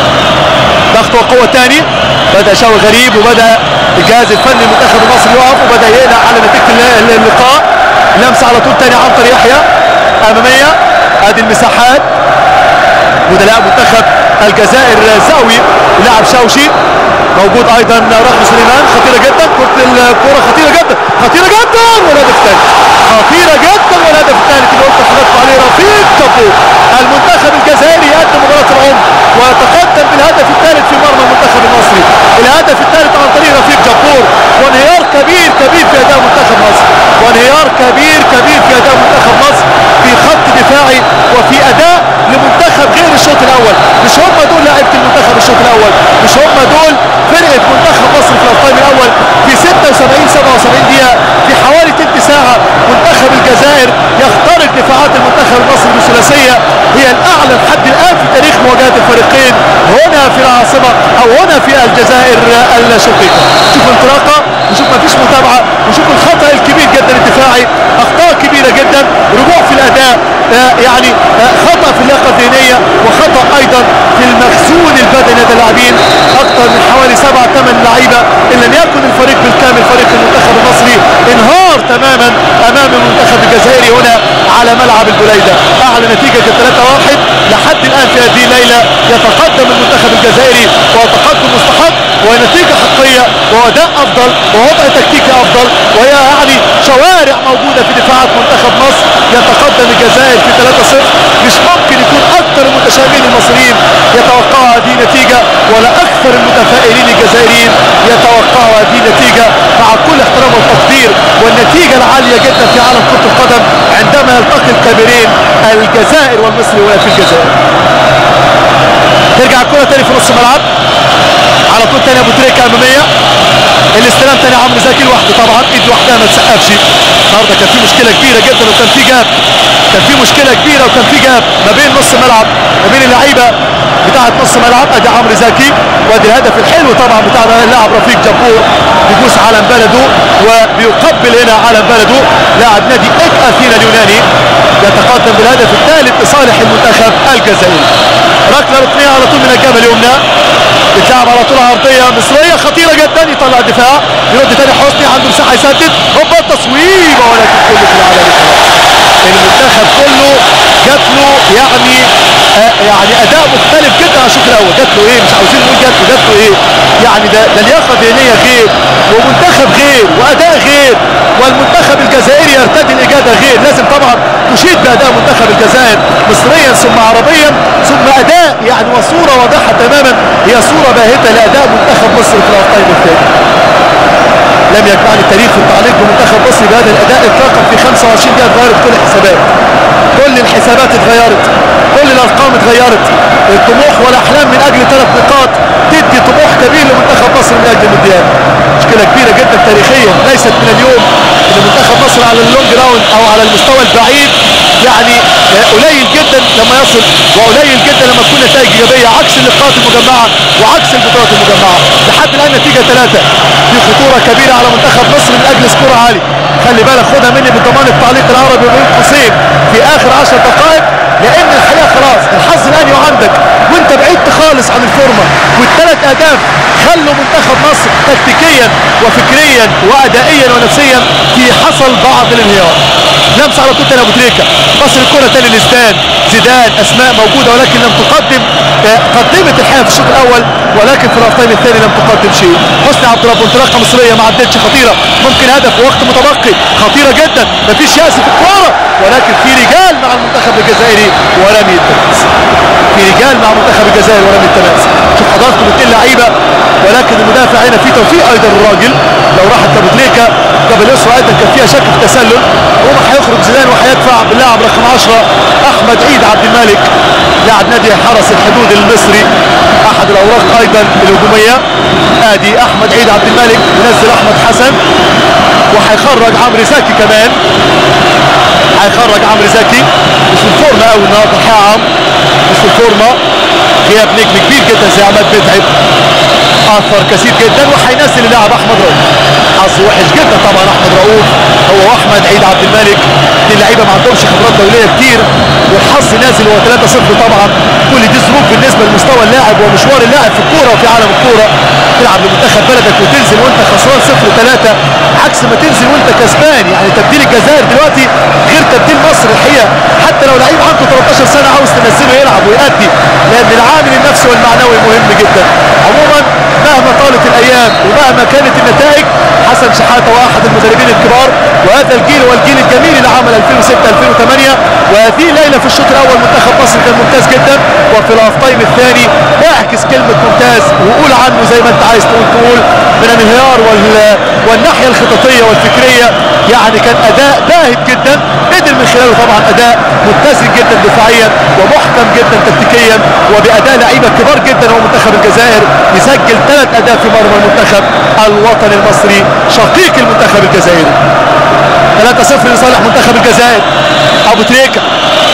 ضغط وقوه تاني بدا شوقي غريب وبدا الجهاز الفني المنتخب المصري يقف وبدا يقلق على نتيجه اللقاء لمسه على طول تاني عنتر يحيى اماميه ادي المساحات بدلاء منتخب الجزائر زاوي لاعب شاوشي موجود ايضا رغم سليمان خطيره جدا كره الكره خطيره جدا خطيره جدا والهدف الثالث خطيره جدا والهدف الثالث اللي قلت لحضراتكم عليه رفيق كابو المنتخب الجزائري يقدم مباراه العمر ويتقدم بالهدف الثالث في مرمى المنتخب المصري الهدف الثالث عن طريق رفيق جبور وانهيار كبير كبير في اداء منتخب مصر وانهيار كبير كبير في اداء منتخب مصر في خط دفاعي وفي اداء لمنتخب غير الشوط الاول مش هم دول لعيبه المنتخب الشوط الاول مش هم دول فرقه منتخب مصر في التايم الاول في 76 77 دقيقه في حوالي تلت ساعه منتخب الجزائر يخترق دفاعات المنتخب المصري بثلاثيه هي الاعلى لحد الان في تاريخ مواجهات الفريقين هنا في العاصمه او هنا في الجزائر الشقيقه شوف انطلاقه وشوف ما فيش متابعه وشوف الخطا الكبير جدا الدفاعي اخطاء كبيره جدا رجوع في الاداء آه يعني آه خطا في اللياقه الذهنيه وخطا ايضا في المخزون البدني لدى اللاعبين اكثر من حوالي سبع ثمان لعيبه ان لم يكن الفريق بالكامل فريق المنتخب المصري انهار تماما امام المنتخب الجزائري هنا على ملعب البليده اعلى نتيجه 3-1 لحد الان في هذه الليله يتقدم المنتخب الجزائري وتقدم مستحق ونتيجه حقيقيه واداء افضل ووضع تكتيكي افضل وهي يعني شوارع موجوده في دفاعات منتخب مصر يتقدم الجزائر في 3-0 مش ممكن يكون اكثر المتشائمين المصريين يتوقعوا هذه النتيجه ولا اكثر المتفائلين الجزائريين يتوقعوا هذه النتيجه مع كل احترام والتقدير والنتيجه العاليه جدا في عالم كره القدم عندما يلتقي الكاميرين الجزائر والمصري وهي في الجزائر ترجع الكره تاني في نص الملعب على طول تاني ابو تريكه اماميه الاستلام تاني عمرو زكي لوحده طبعا ايد لوحدها ما تسقفش النهارده كان في مشكله كبيره جدا وكان في جاب كان في مشكله كبيره وكان في جاب ما بين نص الملعب ما بين اللعيبه بتاعه نص الملعب ادي عمرو زكي وادي الهدف الحلو طبعا بتاع اللاعب رفيق جبور بيبوس علم بلده وبيقبل هنا علم بلده لاعب نادي اك اثينا اليوناني يتقدم بالهدف الثالث لصالح المنتخب الجزائري ركله ركنيه على طول من الجبهه اليمنى بتلعب على طول عرضيه مصريه خطيره جدا يطلع الدفاع يرد تاني حسني عنده مساحه يسدد هوبا تصويبه ولكن كله في العالم المنتخب كله جات له يعني آه يعني اداء مختلف جدا عن الشوط الاول جات له ايه مش عاوزين نقول جات له جات له ايه يعني ده ده لياقه ذهنيه غير ومنتخب غير واداء غير والمنتخب الجزائري يرتدي الاجاده غير لازم طبعا تشيد باداء منتخب الجزائر مصريا ثم عربيا ثم اداء يعني وصوره واضحه تماما هي صوره باهته لاداء منتخب مصر في الارقام الثاني لم يجمعني التاريخ في التعليق بمنتخب مصر بهذا الاداء اطلاقا في 25 دقيقه اتغيرت كل الحسابات كل الحسابات اتغيرت كل الارقام اتغيرت الطموح والاحلام من اجل ثلاث نقاط تدي طموح كبير لمنتخب مصر من اجل المونديال مشكله كبيره جدا تاريخيا ليست من اليوم ان منتخب مصر على اللونج راوند او على المستوى البعيد يعني قليل جدا لما يصل وقليل جدا لما تكون نتائج ايجابيه عكس اللقاءات المجمعه وعكس البطولات المجمعه لحد الان نتيجه ثلاثه في خطوره كبيره على منتخب مصر من اجل سكور عالي خلي بالك خدها مني بضمان التعليق العربي بين قوسين في اخر 10 دقائق لان الحقيقه خلاص الحظ الان عندك وانت بعدت خالص عن الفورمه والثلاث اهداف خلوا منتخب مصر تكتيكيا وفكريا وادائيا ونفسيا في حصل بعض الانهيار لمس على طول تاني ابو تريكه بص الكره تاني لزدان زيدان اسماء موجوده ولكن لم تقدم قدمت الحقيقه في الشوط الاول ولكن في الارتين الثاني لم تقدم شيء حسني عبد الرب انطلاقه مصريه ما عدتش خطيره ممكن هدف وقت متبقي خطيره جدا مفيش ياس في الكوره ولكن في رجال مع المنتخب الجزائري ولم يتميز في رجال مع منتخب الجزائر ولم يتميز شوف حضراتكم اثنين لعيبه ولكن المدافع هنا في توفيق ايضا الراجل لو راحت لابوتريكا قبل يسرى ايضا كان فيها شك في التسلل هو هيخرج زيدان وهيدفع باللاعب رقم 10 احمد عيد عبد الملك لاعب نادي حرس الحدود المصري احد الاوراق ايضا الهجوميه ادي احمد عيد عبد الملك ينزل احمد حسن وهيخرج عمرو زكي كمان هيخرج عمرو زكي مش في الفورمه قوي النهارده الحقيقه عمرو مش في الفورمه غياب نجم كبير جدا زي عماد متعب اثر كثير جدا وهينزل اللاعب احمد رؤوف حظ وحش جدا طبعا احمد رؤوف هو واحمد عيد عبد الملك اثنين لعيبه ما عندهمش خبرات دوليه كتير والحظ نازل هو 3-0 طبعا كل دي ظروف بالنسبه لمستوى اللاعب ومشوار اللاعب في الكوره وفي عالم الكوره تلعب لمنتخب بلدك وتنزل وانت خسران 0-3 عكس ما تنزل وانت كسبان يعني تبديل الجزائر دلوقتي غير تبديل مصر الحقيقه حتى لو لعيب عنده 13 سنه عاوز تنزله يلعب ويأدي لان العامل النفسي والمعنوي مهم جدا عموما مهما طالت الايام ومهما كانت النتائج حسن شحاته واحد المدربين الكبار وهذا الجيل هو الجيل الجميل اللي عمل 2006 2008 وهذه الليله في الشوط الاول منتخب مصر كان ممتاز جدا وفي الاوف تايم الثاني اعكس كلمه ممتاز وقول عنه زي ما انت عايز تقول تقول من الانهيار وال... والناحيه الخططيه والفكريه يعني كان اداء باهت جدا قدر من خلاله طبعا اداء متزن جدا دفاعيا ومحكم جدا تكتيكيا وباداء لعيبه كبار جدا هو منتخب الجزائر يسجل ثلاث اهداف في مرمى المنتخب الوطني المصري شقيق المنتخب الجزائري 3-0 لصالح منتخب الجزائر ابو تريكه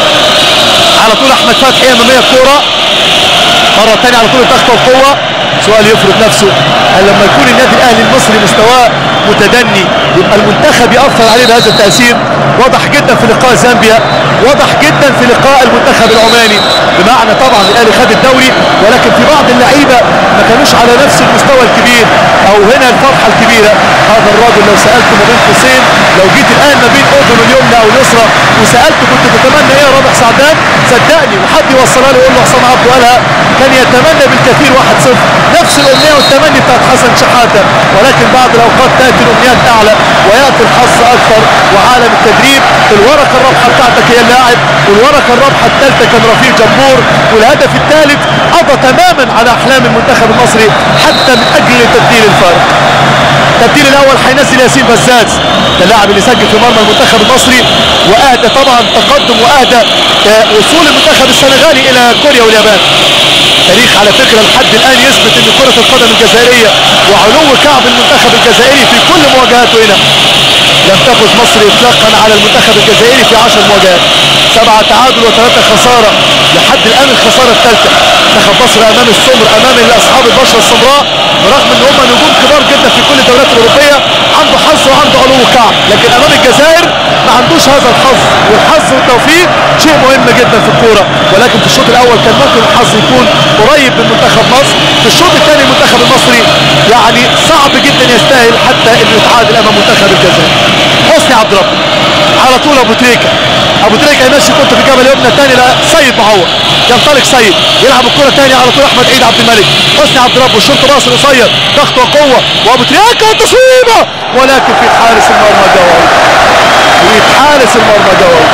على طول احمد فتحي اماميه الكوره مره ثانيه على طول الضغط والقوه سؤال يفرض نفسه هل لما يكون النادي الاهلي المصري مستواه متدني يبقى المنتخب ياثر عليه بهذا التاثير واضح جدا في لقاء زامبيا واضح جدا في لقاء المنتخب العماني بمعنى طبعا الاهلي خد الدوري ولكن في بعض اللعيبه ما كانوش على نفس المستوى الكبير او هنا الفرحه الكبيره هذا الراجل لو سالته ما بين قوسين لو جيت الان ما بين اذنه اليمنى او اليسرى وسالته كنت تتمنى ايه يا رابح سعدان صدقني وحد يوصلها له يقول له حسام عبده قالها كان يتمنى بالكثير 1-0 نفس الامنيه والتمني بتاعت حسن شحاته ولكن بعض الاوقات تاتي الامنيات اعلى وياتي الحظ اكثر وعالم التدريب الورقه الرابحه بتاعتك هي اللاعب والورقه الرابحه الثالثه كان رفيق جمهور والهدف الثالث قضى تماما على احلام المنتخب المصري حتى من اجل تبديل الفارق التبديل الاول هينزل ياسين بزاز اللاعب اللي سجل في مرمى المنتخب المصري واهدى طبعا تقدم واهدى وصول المنتخب السنغالي الى كوريا واليابان تاريخ على فكره لحد الان يثبت ان كره القدم الجزائريه وعلو كعب المنتخب الجزائري في كل مواجهاته هنا لم تفز مصر اطلاقا على المنتخب الجزائري في 10 مواجهات سبعة تعادل وثلاثة خسارة لحد الآن الخسارة الثالثة منتخب مصر أمام السمر أمام أصحاب البشرة السمراء برغم إن هم نجوم كبار جدا في كل الدوريات الأوروبية عنده حظ وعنده علو كعب لكن أمام الجزائر ما عندوش هذا الحظ والحظ والتوفيق شيء مهم جدا في الكورة ولكن في الشوط الأول كان ممكن الحظ يكون قريب من منتخب مصر في الشوط الثاني المنتخب المصري يعني صعب جدا يستاهل حتى انه يتعادل امام منتخب الجزائر حسني عبد ربه على طول ابو تريكه ابو تريكه يمشي كنت في جبل اليمنى الثاني لا سيد معوض ينطلق سيد يلعب الكره الثانيه على طول احمد عيد عبد الملك حسني عبد ربه الشوط راس قصير ضغط وقوه وابو تريكه تصويبه ولكن في حارس المرمى جواوي في حارس المرمى جواوي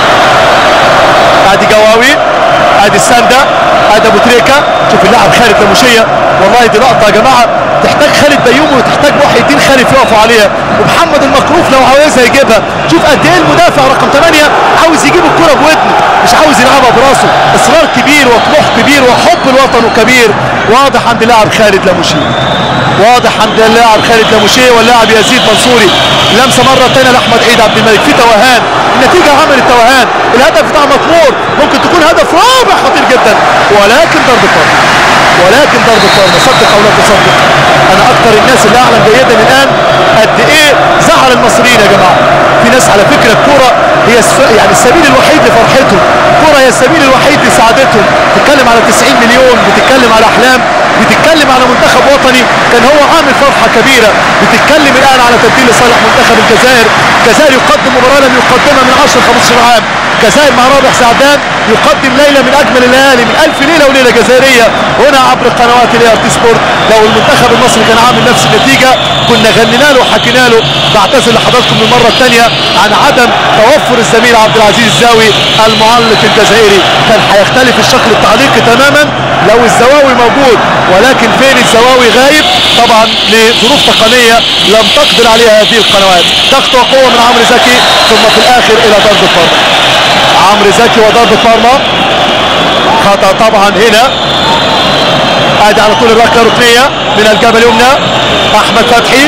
ادي جواوي ادي السنده ادي ابو تريكه شوف اللاعب خالد لموشيه والله دي لقطه يا جماعه تحتاج خالد بيومي وتحتاج محي الدين خالد يقفوا عليها ومحمد المكروف لو عاوزها يجيبها شوف قد ايه المدافع رقم 8 عاوز يجيب الكره بودنه مش عاوز يلعبها براسه اصرار كبير وطموح كبير وحب الوطن كبير واضح عند اللاعب خالد لموشيه واضح عند اللاعب خالد لموشيه واللاعب يزيد منصوري لمسه مره ثانيه لاحمد عيد عبد الملك في توهان النتيجه عملت توهان الهدف بتاع مطمور ممكن تكون هدف رابع خطير جدا ولكن ضربه مرمى ولكن ضربه مرمى صدق او لا تصدق انا اكثر الناس اللي اعلم جيدا الان قد ايه زعل المصريين يا جماعه في ناس على فكره الكوره هي الس... يعني السبيل الوحيد لفرحتهم الكوره هي السبيل الوحيد لسعادتهم بتتكلم على 90 مليون بتتكلم على احلام بتتكلم بتتكلم على منتخب وطني كان هو عامل فرحه كبيره بتتكلم الان على تبديل لصالح منتخب الجزائر الجزائر يقدم مباراه لم يقدمها من 10 15 عام الجزائر مع رابح سعدان يقدم ليله من اجمل الليالي من الف ليله وليله جزائريه هنا عبر قنوات الاي ار تي سبورت لو المنتخب المصري كان عامل نفس النتيجه كنا غنينا له وحكينا له بعتذر لحضراتكم للمره الثانيه عن عدم توفر الزميل عبد العزيز الزاوي المعلق الجزائري كان هيختلف الشكل التعليقي تماما لو الزواوي موجود ولكن فين الزواوي غايب طبعا لظروف تقنيه لم تقدر عليها هذه القنوات ضغط وقوه من عمرو زكي ثم في الاخر الى ضربه مرمى عمرو زكي وضربه مرمى خطا طبعا هنا ادي على طول الركله ركنيه من الجبل اليمنى احمد فتحي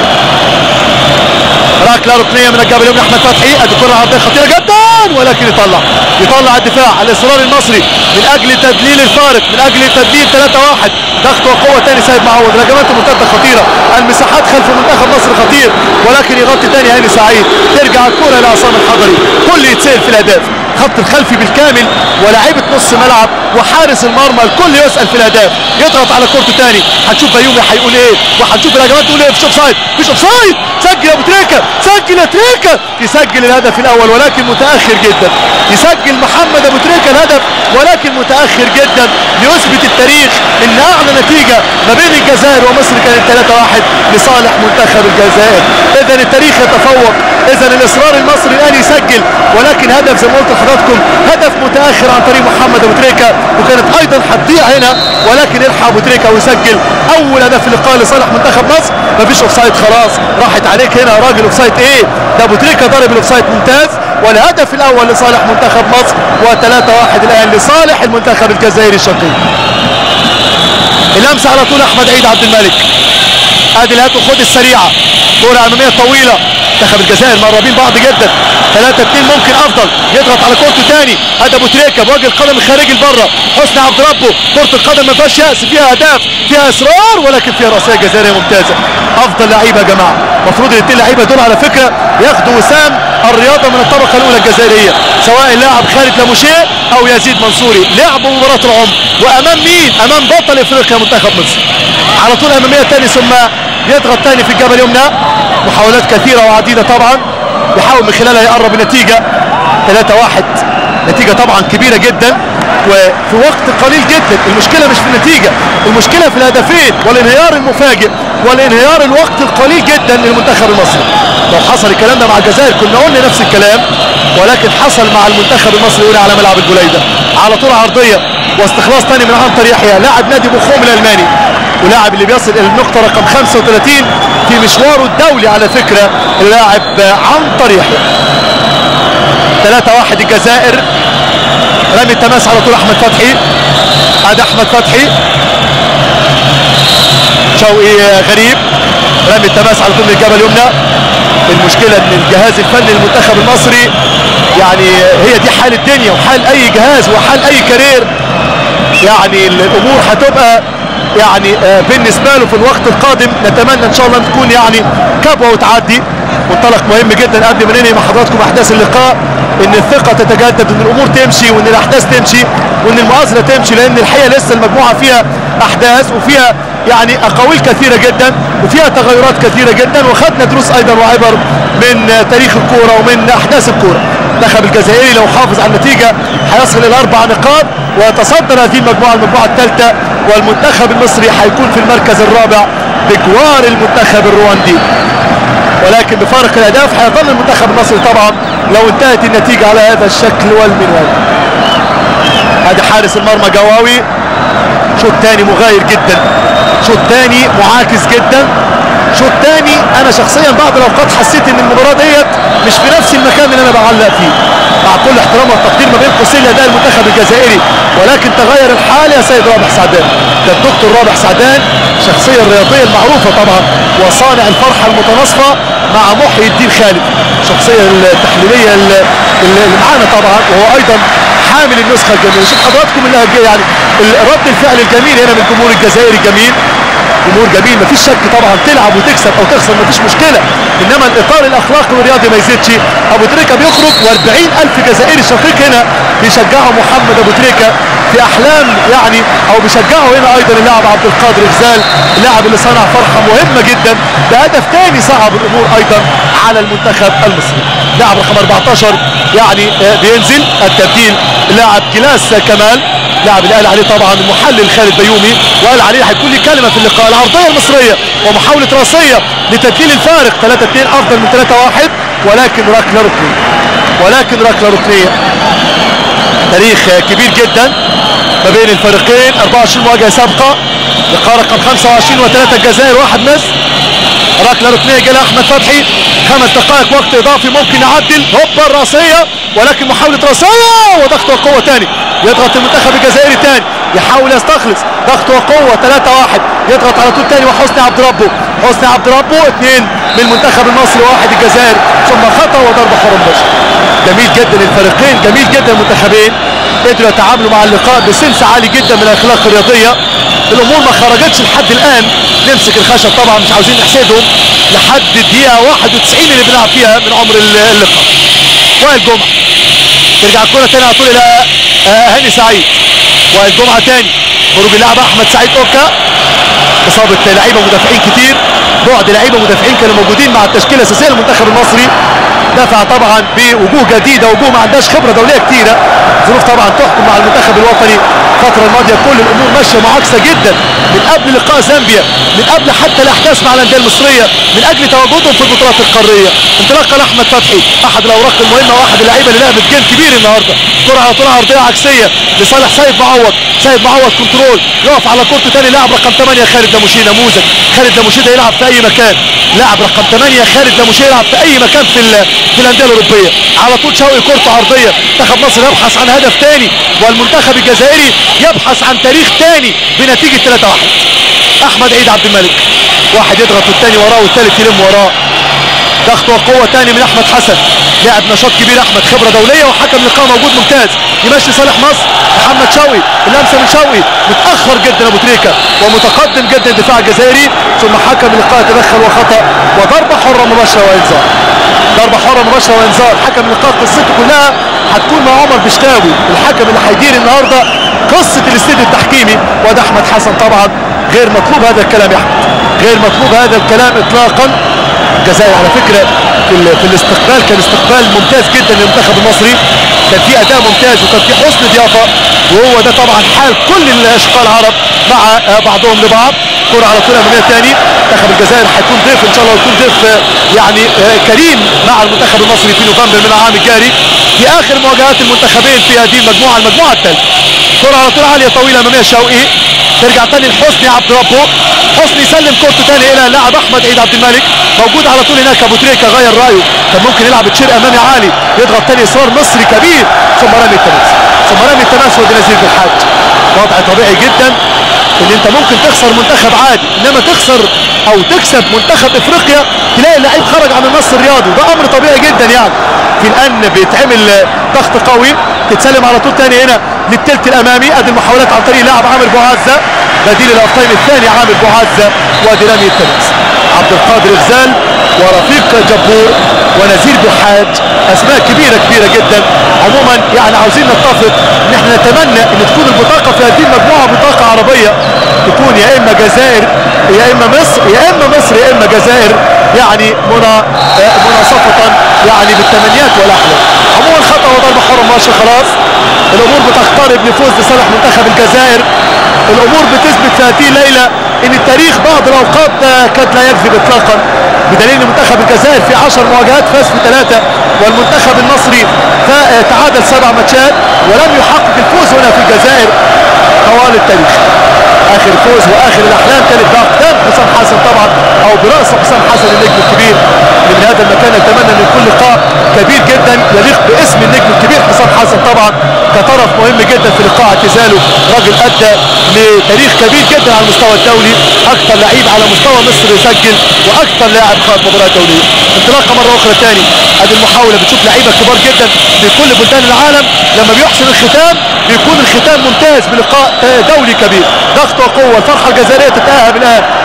ركله ركنيه من الجبل اليمنى احمد فتحي ادي كره عرضيه خطيره جدا ولكن يطلع يطلع الدفاع الاصرار المصري من اجل تدليل الفارق من اجل تدليل 3 1 ضغط وقوه ثاني سيد معوض رجمات مرتده خطيره المساحات خلف منتخب مصر خطير ولكن يغطي ثاني هاني سعيد ترجع الكره لعصام الحضري كل يتسال في الاهداف خط الخلفي بالكامل ولاعيبه نص ملعب وحارس المرمى الكل يسال في الاهداف يضغط على كورته ثاني هنشوف بيومي هيقول ايه وهنشوف الهجمات تقول ايه مفيش اوف سايد مفيش اوف سايد سجل يا ابو تريكه سجل يا تريكه يسجل الهدف الاول ولكن متاخر جدا يسجل محمد ابو تريكه الهدف ولكن متاخر جدا ليثبت التاريخ ان اعلى نتيجه ما بين الجزائر ومصر كانت 3-1 لصالح منتخب الجزائر اذا التاريخ يتفوق اذا الاصرار المصري الان يسجل ولكن هدف زي ما قلت لحضراتكم هدف متاخر عن طريق محمد ابو تريكه وكانت ايضا هتضيع هنا ولكن يلحق ابو تريكه ويسجل اول هدف اللقاء لصالح منتخب مصر مفيش اوف سايد خلاص راحت عليك هنا يا راجل اوف سايد ايه ده ابو تريكه ضرب الاوف سايد ممتاز والهدف الاول لصالح منتخب مصر و3 1 الان لصالح المنتخب الجزائري الشقيق اللمسه على طول احمد عيد عبد الملك ادي الهات وخد السريعه كره اماميه طويله منتخب الجزائر مقربين بعض جدا 3 2 ممكن افضل يضغط على كورته ثاني ادي ابو تريكه بوجه القدم الخارجي لبره حسني عبد ربه كره القدم ما فيهاش ياس فيها اهداف فيها اصرار ولكن فيها راسيه جزائريه ممتازه افضل لعيبه يا جماعه المفروض الاثنين لعيبه دول على فكره ياخدوا وسام الرياضه من الطبقه الاولى الجزائريه سواء اللاعب خالد لاموشيه او يزيد منصوري لعبوا مباراه العمر وامام مين امام بطل افريقيا منتخب مصر على طول اماميه ثاني ثم يضغط ثاني في الجبل اليمنى محاولات كثيره وعديده طبعا بيحاول من خلالها يقرب النتيجه 3 1 نتيجه طبعا كبيره جدا وفي وقت قليل جدا المشكله مش في النتيجه المشكله في الهدفين والانهيار المفاجئ والانهيار الوقت القليل جدا للمنتخب المصري لو حصل الكلام ده مع الجزائر كنا قلنا نفس الكلام ولكن حصل مع المنتخب المصري هنا على ملعب الجليده على طول عرضيه واستخلاص ثاني من عنتر يحيى لاعب نادي بوخوم الالماني ولاعب اللي بيصل الى النقطه رقم 35 في مشواره الدولي على فكره اللاعب عنتر يحيى 3 1 الجزائر رمي التماس على طول احمد فتحي ادي احمد فتحي شوقي غريب رمي التماس على طول من الجبل اليمنى المشكله ان الجهاز الفني للمنتخب المصري يعني هي دي حال الدنيا وحال اي جهاز وحال اي كارير يعني الامور هتبقى يعني بالنسبه له في الوقت القادم نتمنى ان شاء الله تكون يعني كبوه وتعدي منطلق مهم جدا قبل ما ننهي مع حضراتكم احداث اللقاء ان الثقه تتجدد وان الامور تمشي وان الاحداث تمشي وان المؤازره تمشي لان الحقيقه لسه المجموعه فيها احداث وفيها يعني اقاويل كثيره جدا وفيها تغيرات كثيره جدا وخدنا دروس ايضا وعبر من تاريخ الكوره ومن احداث الكوره المنتخب الجزائري لو حافظ على النتيجه هيصل الى اربع نقاط ويتصدر هذه المجموعه المجموعه الثالثه والمنتخب المصري هيكون في المركز الرابع بجوار المنتخب الرواندي ولكن بفارق الاهداف هيظل المنتخب المصري طبعا لو انتهت النتيجه على هذا الشكل والمنوال ادي حارس المرمى جواوي شوط تاني مغاير جدا شوط تاني معاكس جدا شوط تاني انا شخصيا بعض الاوقات حسيت ان المباراه ديت مش في نفس المكان اللي انا بعلق فيه مع كل احترام والتقدير ما بين قوسين لاداء المنتخب الجزائري ولكن تغير الحال يا سيد رابح سعدان ده الدكتور رابح سعدان الشخصيه الرياضيه المعروفه طبعا وصانع الفرحه المتناصفه مع محي الدين خالد الشخصيه التحليليه اللي اللي معانا طبعا وهو ايضا حامل النسخه الجميله شوف حضراتكم اللي يعني رد الفعل الجميل هنا من الجمهور الجزائري الجميل جمهور جميل مفيش شك طبعا تلعب وتكسب او تخسر مفيش مشكله انما الاطار الاخلاقي والرياضي ما يزيدش ابو تريكه بيخرج و40 الف جزائري شقيق هنا بيشجعه محمد ابو تريكه في احلام يعني او بيشجعه هنا ايضا اللاعب عبد القادر غزال اللاعب اللي صنع فرحه مهمه جدا بهدف ثاني صعب الامور ايضا على المنتخب المصري لاعب رقم 14 يعني آه، بينزل التبديل لاعب كلاس كمال لاعب اللي قال عليه طبعا المحلل خالد بيومي وقال عليه هيكون لي كلمه في اللقاء العرضيه المصريه ومحاوله راسيه لتبديل الفارق 3 2 افضل من 3 1 ولكن ركله ركنيه ولكن ركله ركنيه تاريخ كبير جدا ما بين الفريقين 24 مواجهه سابقه لقاء رقم 25 وثلاثه الجزائر واحد مصر ركله ركنيه جالها احمد فتحي خمس دقائق وقت اضافي ممكن يعدل هوبا الراسيه ولكن محاوله راسيه وضغط وقوه ثاني يضغط المنتخب الجزائري ثاني يحاول يستخلص ضغط وقوه 3 1 يضغط على طول ثاني وحسني عبد ربه حسني عبد ربه اثنين من المنتخب المصري واحد الجزائر ثم خطا وضربه حره مباشره جميل جدا الفريقين جميل جدا المنتخبين قدروا يتعاملوا مع اللقاء بسنس عالي جدا من الاخلاق الرياضيه الامور ما خرجتش لحد الان نمسك الخشب طبعا مش عاوزين نحسدهم لحد الدقيقه 91 اللي بنلعب فيها من عمر اللقاء وائل جمعه ترجع الكره تاني على طول الى آه، هاني سعيد وائل جمعه تاني خروج اللاعب احمد سعيد اوكا اصابه لعيبه مدافعين كتير بعد لعيبه مدافعين كانوا موجودين مع التشكيله الاساسيه للمنتخب المصري دفع طبعا بوجوه جديده وجوه ما عندهاش خبره دوليه كتيره ظروف طبعا تحكم مع المنتخب الوطني الفتره الماضيه كل الامور ماشيه معاكسه جدا من قبل لقاء زامبيا من قبل حتى الاحداث مع الانديه المصريه من اجل تواجدهم في البطولات القاريه انطلاقه لاحمد فتحي احد الاوراق المهمه واحد اللعيبه اللي لعبت جيم كبير النهارده كره على طول عرضيه عكسيه لصالح سيد معوض سيد معوض كنترول يقف على كورته تاني لاعب رقم 8 خالد دموشي نموذج خالد دموشي ده يلعب في اي مكان لاعب رقم 8 خالد دموشي يلعب في اي مكان في ال- في الانديه الاوروبيه على طول شوقي كورته عرضيه منتخب مصر يبحث عن هدف ثاني والمنتخب الجزائري يبحث عن تاريخ ثاني بنتيجه 3 1 احمد عيد عبد الملك واحد يضغط والثاني وراه والثالث يلم وراه ضغط وقوة تاني من احمد حسن لاعب نشاط كبير احمد خبرة دولية وحكم لقاء موجود ممتاز يمشي صالح مصر محمد شوقي اللمسة من شوقي متأخر جدا ابو تريكة ومتقدم جدا الدفاع الجزائري ثم حكم اللقاء تدخل وخطأ وضربة حرة مباشرة وانذار ضربة حرة مباشرة وانذار حكم اللقاء قصته كلها هتكون مع عمر بشتاوي الحكم اللي هيدير النهارده قصة الاستديو التحكيمي وده احمد حسن طبعا غير مطلوب هذا الكلام يا احمد غير مطلوب هذا الكلام اطلاقا الجزائر على فكره في, ال- في الاستقبال كان استقبال ممتاز جدا للمنتخب المصري كان في اداء ممتاز وكان في حسن ضيافه وهو ده طبعا حال كل الاشقاء العرب مع آه، بعضهم لبعض كرة على طول اماميه ثاني منتخب الجزائر هيكون ضيف ان شاء الله يكون ضيف آه، يعني آه، كريم مع المنتخب المصري في نوفمبر من العام الجاري في اخر مواجهات المنتخبين في هذه المجموعه المجموعه الثالثه كرة على طول عاليه طويله اماميه شوقي ترجع تاني لحسني عبد ربه حسني يسلم كورته تاني الى اللاعب احمد عيد عبد الملك موجود على طول هناك ابو تريكه غير رايه كان ممكن يلعب تشير امامي عالي يضغط تاني اصرار مصري كبير ثم رمي التماس ثم رمي التماس ودي نزيل بالحاج وضع طبيعي جدا ان انت ممكن تخسر منتخب عادي انما تخسر او تكسب منتخب افريقيا تلاقي اللعيب خرج عن النص الرياضي ده امر طبيعي جدا يعني في الان بيتعمل ضغط قوي تتسلم على طول تاني هنا للتلت الامامي ادي المحاولات عن طريق لاعب عامر بوعزه بديل الاوف الثاني عامر بوعزه وادي رمي التماس عبد القادر غزال ورفيق جبور ونزير بحاج اسماء كبيره كبيره جدا عموما يعني عاوزين نتفق ان احنا نتمنى ان تكون البطاقه في هذه المجموعه بطاقه عربيه تكون يا اما جزائر يا اما مصر يا اما مصر يا اما جزائر يعني منا آه، مناصفه يعني بالتمنيات والاحلام عموما خطا وضربه حره ماشي خلاص الامور بتقترب لفوز لصالح منتخب الجزائر الامور بتثبت في هذه الليله ان التاريخ بعض الاوقات آه، قد لا يكذب اطلاقا بدليل ان منتخب الجزائر في 10 مواجهات فاز في ثلاثه والمنتخب المصري فا- آه، تعادل سبع ماتشات ولم يحقق الفوز هنا في الجزائر طوال التاريخ اخر فوز واخر الاحلام كانت باقدام حسام حسن طبعا او براس حسام حسن النجم الكبير من هذا المكان نتمنى ان يكون لقاء كبير جدا يليق باسم النجم الكبير حسام حسن طبعا كطرف مهم جدا في لقاء اعتزاله راجل ادى لتاريخ كبير جدا على المستوى الدولي اكثر لعيب على مستوى مصر يسجل واكثر لاعب خاض مباراه دوليه انطلاقه مره اخرى تاني ادي المحاوله بتشوف لعيبه كبار جدا في كل بلدان العالم لما بيحسن الختام بيكون الختام ممتاز بلقاء آه، دولي كبير ضغط وقوه الفرحه الجزائريه تتاهب الان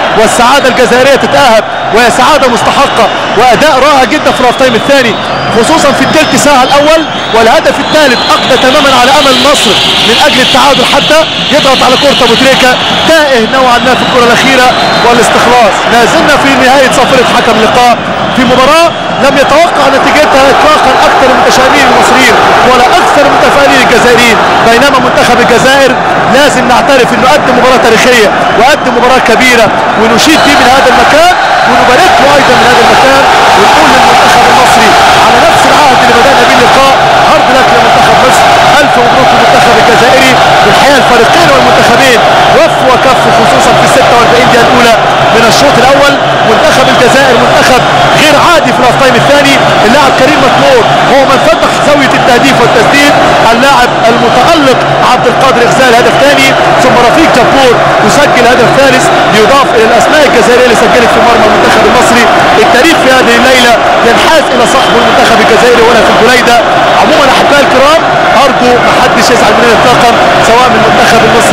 والسعاده الجزائريه تتاهب وهي سعاده مستحقه واداء رائع جدا في الهاف الثاني خصوصا في الثلث ساعه الاول والهدف الثالث اقضى تماما على امل النصر من اجل التعادل حتى يضغط على كره ابو تريكه تائه نوعا ما في الكره الاخيره والاستخلاص ما زلنا في نهايه صافره حكم اللقاء في مباراه لم يتوقع نتيجتها اطلاقا اكثر المتشائمين المصريين ولا اكثر المتفائلين الجزائريين بينما منتخب الجزائر لازم نعترف انه قدم مباراه تاريخيه وقدم مباراه كبيره ونشيد فيه من هذا المكان ونبارك له ايضا من هذا المكان ونقول للمنتخب المصري على نفس العهد اللي بدانا به اللقاء هارد لك يا منتخب مصر الف مبروك للمنتخب الجزائري والحقيقه الفريقين والمنتخبين وفوا وكفوا خصوصا في ال 46 دقيقه الاولى من الشوط الاول منتخب الجزائر منتخب غير عادي في الهاف الثاني اللاعب كريم مكنور هو من فتح زاويه التهديف والتسديد اللاعب المتالق عبد القادر اغزال هدف ثاني ثم رفيق جبور يسجل هدف ثالث ليضاف الى الاسماء الجزائريه اللي سجلت في مرمى المنتخب المصري التاريخ في هذه الليله ينحاز الى صاحبه المنتخب الجزائري هنا في الجليده عموما احبائي الكرام ارجو ما حدش يزعل مننا اطلاقا سواء من المنتخب المصري